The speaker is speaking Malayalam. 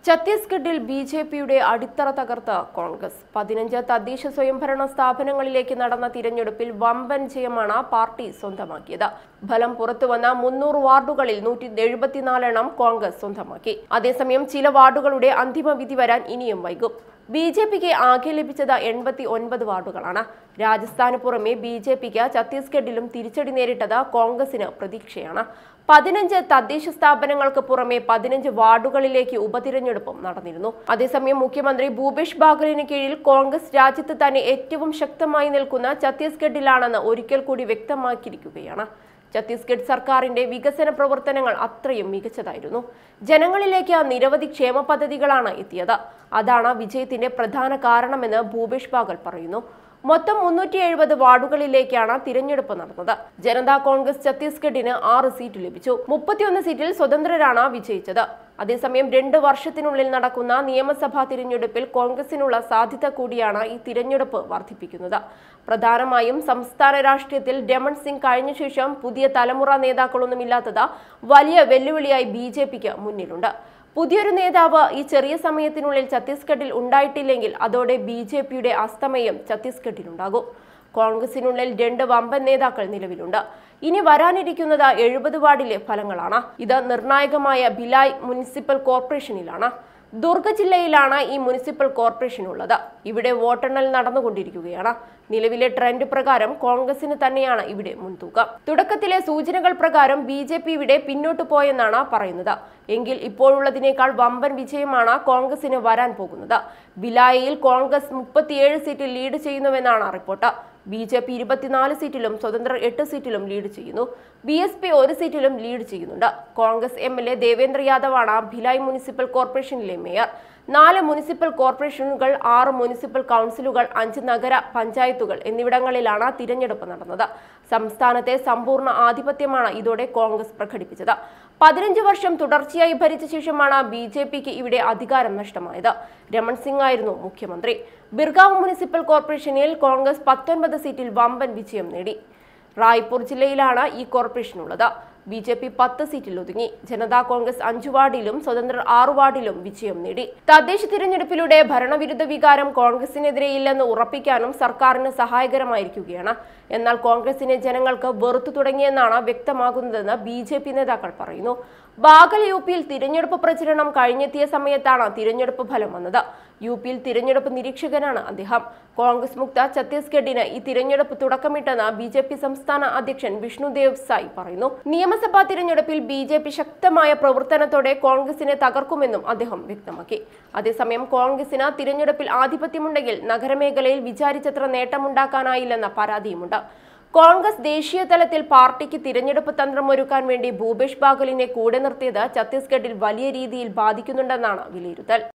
ഛത്തീസ്ഗഡിൽ ബി ജെ പിയുടെ അടിത്തറ തകർത്ത കോൺഗ്രസ് പതിനഞ്ച് തദ്ദേശ സ്വയംഭരണ സ്ഥാപനങ്ങളിലേക്ക് നടന്ന തിരഞ്ഞെടുപ്പിൽ വമ്പൻ ജയമാണ് പാർട്ടി സ്വന്തമാക്കിയത് ഫലം പുറത്തുവന്ന മുന്നൂറ് വാർഡുകളിൽ നൂറ്റി എഴുപത്തിനാലെണ്ണം കോൺഗ്രസ് സ്വന്തമാക്കി അതേസമയം ചില വാർഡുകളുടെ അന്തിമ വിധി വരാൻ ഇനിയും വൈകും ബി ജെ പിക്ക് ആകെ ലഭിച്ചത് എൺപത്തി ഒൻപത് വാർഡുകളാണ് രാജസ്ഥാന് പുറമെ ബി ജെ പിക്ക് ഛത്തീസ്ഗഡിലും തിരിച്ചടി നേരിട്ടത് കോൺഗ്രസിന് പ്രതീക്ഷയാണ് പതിനഞ്ച് തദ്ദേശ സ്ഥാപനങ്ങൾക്ക് പുറമെ പതിനഞ്ച് വാർഡുകളിലേക്ക് ഉപതിരഞ്ഞെടുപ്പും നടന്നിരുന്നു അതേസമയം മുഖ്യമന്ത്രി ഭൂപേഷ് ബാഗലിന് കീഴിൽ കോൺഗ്രസ് രാജ്യത്ത് തന്നെ ഏറ്റവും ശക്തമായി നിൽക്കുന്ന ഛത്തീസ്ഗഡിലാണെന്ന് ഒരിക്കൽ കൂടി വ്യക്തമാക്കിയിരിക്കുകയാണ് ഛത്തീസ്ഗഡ് സർക്കാരിന്റെ വികസന പ്രവർത്തനങ്ങൾ അത്രയും മികച്ചതായിരുന്നു ജനങ്ങളിലേക്ക് നിരവധി ക്ഷേമ പദ്ധതികളാണ് എത്തിയത് അതാണ് വിജയത്തിന്റെ പ്രധാന കാരണമെന്ന് ഭൂപേഷ് ബാഗൽ പറയുന്നു മൊത്തം മുന്നൂറ്റി എഴുപത് വാർഡുകളിലേക്കാണ് തിരഞ്ഞെടുപ്പ് നടന്നത് ജനതാ കോൺഗ്രസ് ഛത്തീസ്ഗഡിന് ആറ് സീറ്റ് ലഭിച്ചു മുപ്പത്തിയൊന്ന് സീറ്റിൽ സ്വതന്ത്രരാണ് വിജയിച്ചത് അതേസമയം രണ്ട് വർഷത്തിനുള്ളിൽ നടക്കുന്ന നിയമസഭാ തിരഞ്ഞെടുപ്പിൽ കോൺഗ്രസിനുള്ള സാധ്യത കൂടിയാണ് ഈ തിരഞ്ഞെടുപ്പ് വർദ്ധിപ്പിക്കുന്നത് പ്രധാനമായും സംസ്ഥാന രാഷ്ട്രീയത്തിൽ രമൺ സിംഗ് കഴിഞ്ഞ ശേഷം പുതിയ തലമുറ നേതാക്കളൊന്നുമില്ലാത്തത് വലിയ വെല്ലുവിളിയായി ബി ജെ പിക്ക് മുന്നിലുണ്ട് പുതിയൊരു നേതാവ് ഈ ചെറിയ സമയത്തിനുള്ളിൽ ഛത്തീസ്ഗഡിൽ ഉണ്ടായിട്ടില്ലെങ്കിൽ അതോടെ ബി ജെ പിയുടെ അസ്തമയം ഛത്തീസ്ഗഡിലുണ്ടാകും കോൺഗ്രസിനുള്ളിൽ രണ്ട് വമ്പൻ നേതാക്കൾ നിലവിലുണ്ട് ഇനി വരാനിരിക്കുന്നത് എഴുപത് വാർഡിലെ ഫലങ്ങളാണ് ഇത് നിർണായകമായ ഭിലായ് മുനിസിപ്പൽ കോർപ്പറേഷനിലാണ് ദുർഗ ജില്ലയിലാണ് ഈ മുനിസിപ്പൽ കോർപ്പറേഷൻ ഉള്ളത് ഇവിടെ വോട്ടെണ്ണൽ നടന്നുകൊണ്ടിരിക്കുകയാണ് നിലവിലെ ട്രെൻഡ് പ്രകാരം കോൺഗ്രസിന് തന്നെയാണ് ഇവിടെ മുൻതൂക്കം തുടക്കത്തിലെ സൂചനകൾ പ്രകാരം ബി ജെ പി ഇവിടെ പിന്നോട്ട് പോയെന്നാണ് പറയുന്നത് എങ്കിൽ ഇപ്പോഴുള്ളതിനേക്കാൾ വമ്പൻ വിജയമാണ് കോൺഗ്രസിന് വരാൻ പോകുന്നത് ബിലായയിൽ കോൺഗ്രസ് മുപ്പത്തിയേഴ് സീറ്റിൽ ലീഡ് ചെയ്യുന്നുവെന്നാണ് റിപ്പോർട്ട് ബി ജെ പി ഇരുപത്തിനാല് സീറ്റിലും സ്വതന്ത്രർ എട്ട് സീറ്റിലും ലീഡ് ചെയ്യുന്നു ബി എസ് പി ഒരു സീറ്റിലും ലീഡ് ചെയ്യുന്നുണ്ട് Congress M L A Devendra യാദവാണ് ഭിലായ് മുനിസിപ്പൽ കോർപ്പറേഷനിലെ മേയർ നാല് മുനിസിപ്പൽ കോർപ്പറേഷനുകൾ ആറ് മുനിസിപ്പൽ കൗൺസിലുകൾ അഞ്ച് നഗര പഞ്ചായത്തുകൾ എന്നിവിടങ്ങളിലാണ് തിരഞ്ഞെടുപ്പ് നടന്നത് സംസ്ഥാനത്തെ സമ്പൂർണ്ണ ആധിപത്യമാണ് ഇതോടെ കോൺഗ്രസ് പ്രകടിപ്പിച്ചത് പതിനഞ്ച് വർഷം തുടർച്ചയായി ഭരിച്ച ശേഷമാണ് ബി ജെ പിക്ക് ഇവിടെ അധികാരം നഷ്ടമായത് രമൺ സിംഗ് ആയിരുന്നു മുഖ്യമന്ത്രി ബിർഗാവ് മുനിസിപ്പൽ കോർപ്പറേഷനിൽ കോൺഗ്രസ് പത്തൊൻപത് സീറ്റിൽ വമ്പൻ വിജയം നേടി റായ്പൂർ ജില്ലയിലാണ് ഈ കോർപ്പറേഷൻ ഉള്ളത് ബി ജെ പി പത്ത് സീറ്റിൽ ഒതുങ്ങി ജനതാ കോൺഗ്രസ് അഞ്ചു വാർഡിലും സ്വതന്ത്രർ ആറു വാർഡിലും വിജയം നേടി തദ്ദേശ തിരഞ്ഞെടുപ്പിലൂടെ ഭരണവിരുദ്ധ വികാരം കോൺഗ്രസിനെതിരെ ഇല്ലെന്ന് ഉറപ്പിക്കാനും സർക്കാരിന് സഹായകരമായിരിക്കുകയാണ് എന്നാൽ കോൺഗ്രസിനെ ജനങ്ങൾക്ക് വെറുത്തു തുടങ്ങിയെന്നാണ് വ്യക്തമാകുന്നതെന്ന് ബി ജെ പി നേതാക്കൾ പറയുന്നു ബാഗൽ യു പിയിൽ തിരഞ്ഞെടുപ്പ് പ്രചരണം കഴിഞ്ഞെത്തിയ സമയത്താണ് തിരഞ്ഞെടുപ്പ് ഫലം വന്നത് യു പിയിൽ തിരഞ്ഞെടുപ്പ് നിരീക്ഷകനാണ് അദ്ദേഹം കോൺഗ്രസ് മുക്ത ഛത്തീസ്ഗഡിന് ഈ തിരഞ്ഞെടുപ്പ് തുടക്കമിട്ടെന്ന് ബി ജെ പി സംസ്ഥാന അധ്യക്ഷൻ വിഷ്ണുദേവ് സായി പറയുന്നു നിയമസഭാ തിരഞ്ഞെടുപ്പിൽ ബി ജെ പി ശക്തമായ പ്രവർത്തനത്തോടെ കോൺഗ്രസിനെ തകർക്കുമെന്നും അദ്ദേഹം വ്യക്തമാക്കി അതേസമയം കോൺഗ്രസിന് തിരഞ്ഞെടുപ്പിൽ ആധിപത്യമുണ്ടെങ്കിൽ നഗരമേഖലയിൽ വിചാരിച്ചത്ര നേട്ടമുണ്ടാക്കാനായില്ലെന്ന പരാതിയുമുണ്ട് കോൺഗ്രസ് ദേശീയ തലത്തിൽ പാർട്ടിക്ക് തിരഞ്ഞെടുപ്പ് തന്ത്രമൊരുക്കാൻ വേണ്ടി ഭൂപേഷ് ബാഗലിനെ കൂടെ നിർത്തിയത് ഛത്തീസ്ഗഡിൽ വലിയ രീതിയിൽ ബാധിക്കുന്നുണ്ടെന്നാണ് വിലയിരുത്തൽ